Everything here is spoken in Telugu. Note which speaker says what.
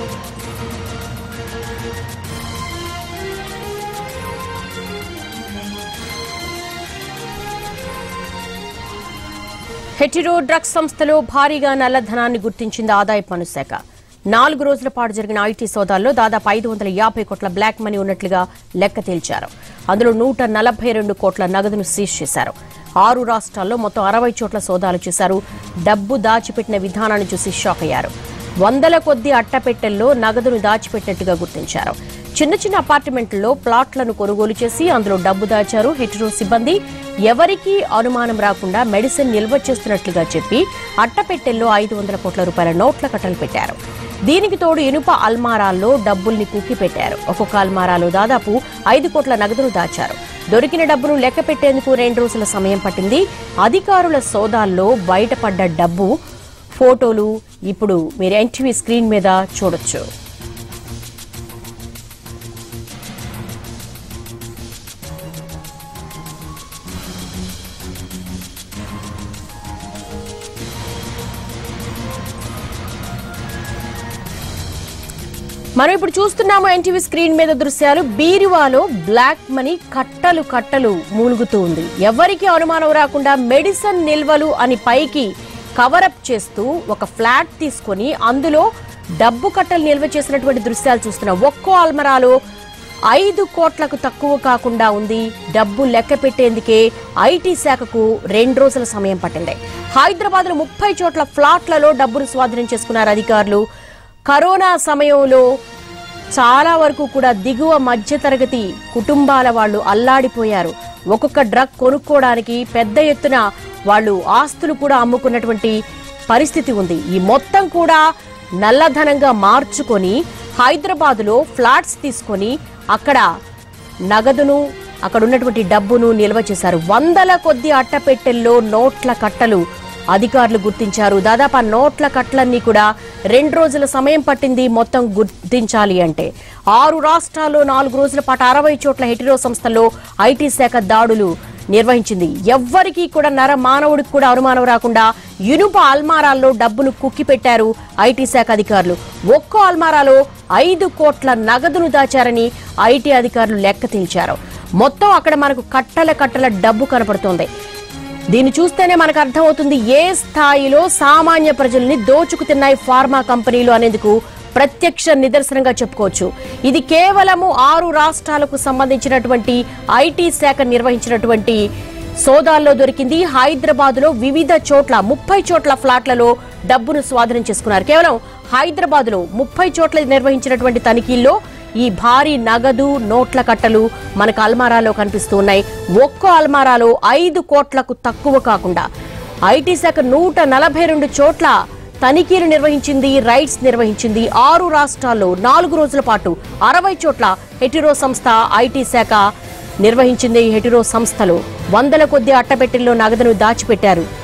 Speaker 1: హెటిరో డ్రగ్స్ సంస్థలో భారీగా నల్లధనాన్ని గుర్తించింది ఆదాయ పన్ను శాఖ నాలుగు రోజుల పాటు జరిగిన ఐటీ సోదాల్లో దాదాపు ఐదు వందల యాభై కోట్ల బ్లాక్ మనీ ఉన్నట్లుగా లెక్క తేల్చారు అందులో నూట నలభై రెండు కోట్ల నగదును సీజ్ చేశారు ఆరు రాష్ట్రాల్లో మొత్తం అరవై చోట్ల సోదాలు చేశారు డబ్బు దాచిపెట్టిన విధానాన్ని చూసి షాక్ అయ్యారు వందల కొద్ది అట్టపెట్టెల్లో నగదును దాచిపెట్టినట్టుగా గుర్తించారు చిన్న చిన్న అపార్ట్మెంట్లలో ప్లాట్లను కొనుగోలు చేసి అందులో డబ్బు దాచారు హెటరో సిబ్బంది ఎవరికీ అనుమానం రాకుండా మెడిసిన్ నిల్వ చేస్తున్నట్లుగా చెప్పి అట్టపెట్టెల్లో ఐదు వందల కోట్ల రూపాయల నోట్ల కట్టలు పెట్టారు దీనికి తోడు ఇనుప అల్మారాల్లో డబ్బుల్ని కుక్కి పెట్టారు ఒక్కొక్క అల్మారాలో దాదాపు ఐదు కోట్ల నగదును దాచారు దొరికిన డబ్బును లెక్క పెట్టేందుకు రెండు రోజుల సమయం పట్టింది అధికారుల సోదాల్లో బయటపడ్డ డబ్బు ఫోటోలు ఇప్పుడు మీరు ఎన్టీవీ స్క్రీన్ మీద చూడొచ్చు మనం ఇప్పుడు చూస్తున్నాము ఎన్టీవీ స్క్రీన్ మీద దృశ్యాలు బీరువాలో బ్లాక్ మనీ కట్టలు కట్టలు మూలుగుతూ ఉంది ఎవరికి అనుమానం రాకుండా మెడిసిన్ నిల్వలు అని పైకి కవరప్ చేస్తూ ఒక ఫ్లాట్ తీసుకొని అందులో డబ్బు కట్టలు నిల్వ చేసినటువంటి దృశ్యాలు చూస్తున్నాం ఒక్కో అల్మరాలో ఐదు కోట్లకు తక్కువ కాకుండా ఉంది డబ్బు లెక్క పెట్టేందుకే ఐటీ శాఖకు రెండు రోజుల సమయం పట్టింది హైదరాబాద్ లో ముప్పై చోట్ల ఫ్లాట్లలో డబ్బును స్వాధీనం చేసుకున్నారు అధికారులు కరోనా సమయంలో చాలా వరకు కూడా దిగువ మధ్యతరగతి కుటుంబాల వాళ్ళు అల్లాడిపోయారు ఒక్కొక్క డ్రగ్ కొనుక్కోవడానికి పెద్ద ఎత్తున వాళ్ళు ఆస్తులు కూడా అమ్ముకున్నటువంటి పరిస్థితి ఉంది ఈ మొత్తం కూడా నల్లధనంగా మార్చుకొని హైదరాబాదులో ఫ్లాట్స్ తీసుకొని అక్కడ నగదును అక్కడ ఉన్నటువంటి డబ్బును నిల్వ చేశారు వందల కొద్ది అట్టపెట్టెల్లో నోట్ల కట్టలు అధికారులు గుర్తించారు దాదాపు ఆ నోట్ల కట్టలన్నీ కూడా రెండు రోజుల సమయం పట్టింది మొత్తం గుర్తించాలి అంటే ఆరు రాష్ట్రాల్లో నాలుగు రోజుల పాటు అరవై చోట్ల హెటిరో సంస్థల్లో ఐటీ శాఖ దాడులు నిర్వహించింది ఎవ్వరికీ కూడా నర మానవుడికి కూడా అనుమానం రాకుండా ఇనుప అల్మారాల్లో డబ్బును కుక్కి పెట్టారు ఐటీ శాఖ అధికారులు ఒక్కో అల్మారాలో ఐదు కోట్ల నగదును దాచారని ఐటీ అధికారులు లెక్క తేల్చారు మొత్తం అక్కడ మనకు కట్టల కట్టల డబ్బు కనపడుతోంది దీన్ని చూస్తేనే మనకు అర్థమవుతుంది ఏ స్థాయిలో సామాన్య ప్రజల్ని దోచుకు తిన్నాయి ఫార్మా కంపెనీలు అనేందుకు ప్రత్యక్ష నిదర్శనంగా చెప్పుకోవచ్చు ఇది కేవలము ఆరు రాష్ట్రాలకు సంబంధించినటువంటి ఐటీ శాఖ నిర్వహించినటువంటి సోదాల్లో దొరికింది హైదరాబాద్ లో వివిధ చోట్ల ముప్పై చోట్ల ఫ్లాట్లలో డబ్బును స్వాధీనం చేసుకున్నారు కేవలం హైదరాబాద్ లో ముప్పై చోట్ల నిర్వహించినటువంటి తనిఖీల్లో ఈ భారీ నగదు నోట్ల కట్టలు మనకు అల్మారాలో కనిపిస్తూ ఉన్నాయి ఒక్కో అల్మారాలో ఐదు కోట్లకు తక్కువ కాకుండా ఐటీ శాఖ నూట నలభై రెండు చోట్ల తనిఖీలు నిర్వహించింది రైడ్స్ నిర్వహించింది ఆరు రాష్ట్రాల్లో నాలుగు రోజుల పాటు అరవై చోట్ల హెటిరో సంస్థ ఐటీ శాఖ నిర్వహించింది ఈ హెటిరో సంస్థలో వందల కొద్ది అట్టపెట్టెల్లో నగదును దాచిపెట్టారు